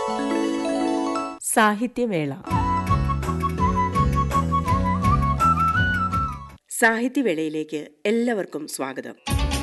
സാഹിത്യവേള സാഹിത്യവേളയിലേക്ക് എല്ലാവർക്കും സ്വാഗതം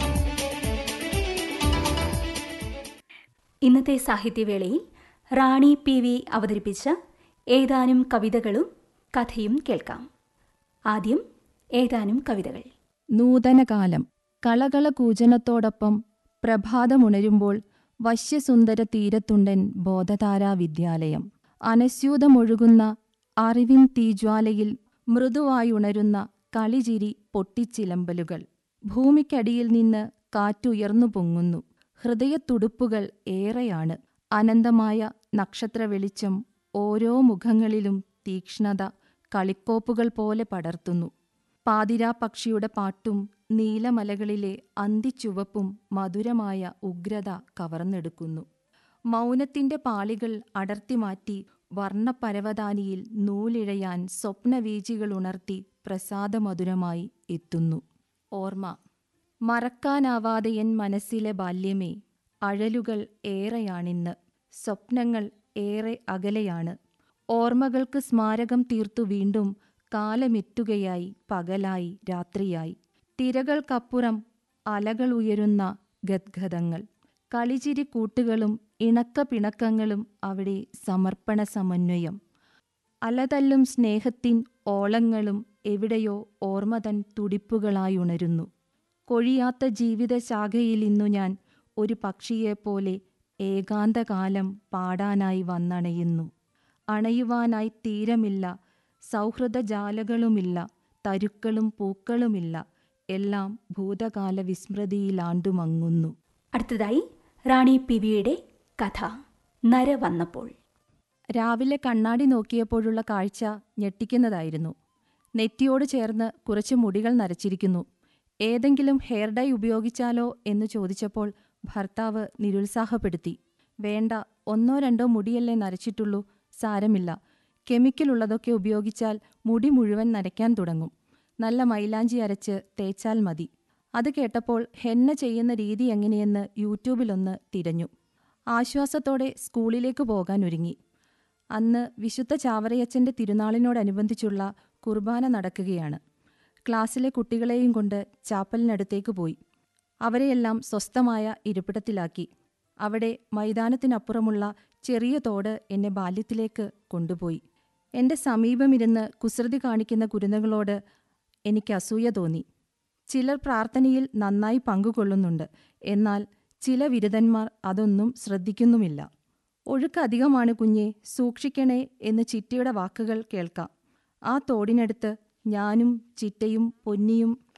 ഇന്നത്തെ സാഹിത്യവേളയിൽ റാണി പി വി അവതരിപ്പിച്ച ഏതാനും കവിതകളും കഥയും കേൾക്കാം ആദ്യം ഏതാനും കവിതകൾ നൂതനകാലം കളകള കൂജനത്തോടൊപ്പം പ്രഭാതമുണരുമ്പോൾ വശ്യസുന്ദര തീരത്തുണ്ടൻ ബോധധാരാ വിദ്യാലയം അനസ്യൂതമൊഴുകുന്ന അറിവിൻ തീജ്വാലയിൽ മൃദുവായുണരുന്ന കളിചിരി പൊട്ടിച്ചിലമ്പലുകൾ ഭൂമിക്കടിയിൽ നിന്ന് കാറ്റുയർന്നു പൊങ്ങുന്നു ഹൃദയത്തുടുപ്പുകൾ ഏറെയാണ് അനന്തമായ നക്ഷത്രവെളിച്ചം ഓരോ മുഖങ്ങളിലും തീക്ഷ്ണത കളിക്കോപ്പുകൾ പോലെ പടർത്തുന്നു പാതിരാ പക്ഷിയുടെ പാട്ടും നീലമലകളിലെ അന്തിച്ചുവപ്പും മധുരമായ ഉഗ്രത കവർന്നെടുക്കുന്നു മൗനത്തിന്റെ പാളികൾ അടർത്തിമാറ്റി വർണ്ണപരവതാനിയിൽ നൂലിഴയാൻ സ്വപ്നവീചികൾ ഉണർത്തി പ്രസാദമധുരമായി എത്തുന്നു ഓർമ്മ മറക്കാനാവാതെ എൻ മനസ്സിലെ ബാല്യമേ അഴലുകൾ ഏറെയാണിന്ന് സ്വപ്നങ്ങൾ ഏറെ അകലെയാണ് ഓർമ്മകൾക്ക് സ്മാരകം തീർത്തു വീണ്ടും കാലമെത്തുകയായി പകലായി രാത്രിയായി തിരകൾക്കപ്പുറം അലകൾ ഉയരുന്ന ഗദ്ഗതങ്ങൾ കളിചിരി കൂട്ടുകളും ഇണക്ക പിണക്കങ്ങളും അവിടെ സമർപ്പണ സമന്വയം അലതല്ലും സ്നേഹത്തിൻ ഓളങ്ങളും എവിടെയോ ഓർമ്മതൻ തുടിപ്പുകളായുണരുന്നു കൊഴിയാത്ത ജീവിതശാഖയിൽ ഇന്നു ഞാൻ ഒരു പക്ഷിയെപ്പോലെ ഏകാന്തകാലം പാടാനായി വന്നണയുന്നു അണയുവാനായി തീരമില്ല സൗഹൃദജാലകളുമില്ല തരുക്കളും പൂക്കളുമില്ല എല്ലാം ഭൂതകാല വിസ്മൃതിയിലാണ്ടുമങ്ങുന്നു അടുത്തതായി റാണി പി വിയുടെ കഥ നര വന്നപ്പോൾ രാവിലെ കണ്ണാടി നോക്കിയപ്പോഴുള്ള കാഴ്ച ഞെട്ടിക്കുന്നതായിരുന്നു നെറ്റിയോട് ചേർന്ന് കുറച്ച് മുടികൾ നരച്ചിരിക്കുന്നു ഏതെങ്കിലും ഹെയർ ഡൈ ഉപയോഗിച്ചാലോ എന്ന് ചോദിച്ചപ്പോൾ ഭർത്താവ് നിരുത്സാഹപ്പെടുത്തി വേണ്ട ഒന്നോ രണ്ടോ മുടിയല്ലേ നരച്ചിട്ടുള്ളൂ സാരമില്ല കെമിക്കൽ ഉള്ളതൊക്കെ ഉപയോഗിച്ചാൽ മുടി മുഴുവൻ നരയ്ക്കാൻ തുടങ്ങും നല്ല മൈലാഞ്ചി അരച്ച് തേച്ചാൽ മതി അത് കേട്ടപ്പോൾ ഹെന്ന ചെയ്യുന്ന രീതി എങ്ങനെയെന്ന് യൂട്യൂബിലൊന്ന് തിരഞ്ഞു ആശ്വാസത്തോടെ സ്കൂളിലേക്ക് പോകാൻ ഒരുങ്ങി അന്ന് വിശുദ്ധ ചാവറയച്ചന്റെ തിരുനാളിനോടനുബന്ധിച്ചുള്ള കുർബാന നടക്കുകയാണ് ക്ലാസ്സിലെ കുട്ടികളെയും കൊണ്ട് ചാപ്പലിനടുത്തേക്ക് പോയി അവരെയെല്ലാം സ്വസ്ഥമായ ഇരിപ്പിടത്തിലാക്കി അവിടെ മൈതാനത്തിനപ്പുറമുള്ള ചെറിയ തോട് എന്നെ ബാല്യത്തിലേക്ക് കൊണ്ടുപോയി എന്റെ സമീപമിരുന്ന് കുസൃതി കാണിക്കുന്ന കുരുന്നുകളോട് എനിക്ക് അസൂയ തോന്നി ചിലർ പ്രാർത്ഥനയിൽ നന്നായി പങ്കുകൊള്ളുന്നുണ്ട് എന്നാൽ ചില വിരുദ്ധന്മാർ അതൊന്നും ശ്രദ്ധിക്കുന്നുമില്ല ഒഴുക്കധികമാണ് കുഞ്ഞെ സൂക്ഷിക്കണേ എന്ന് ചിറ്റയുടെ വാക്കുകൾ കേൾക്കാം ആ തോടിനടുത്ത് ഞാനും ചിറ്റയും പൊന്നിയും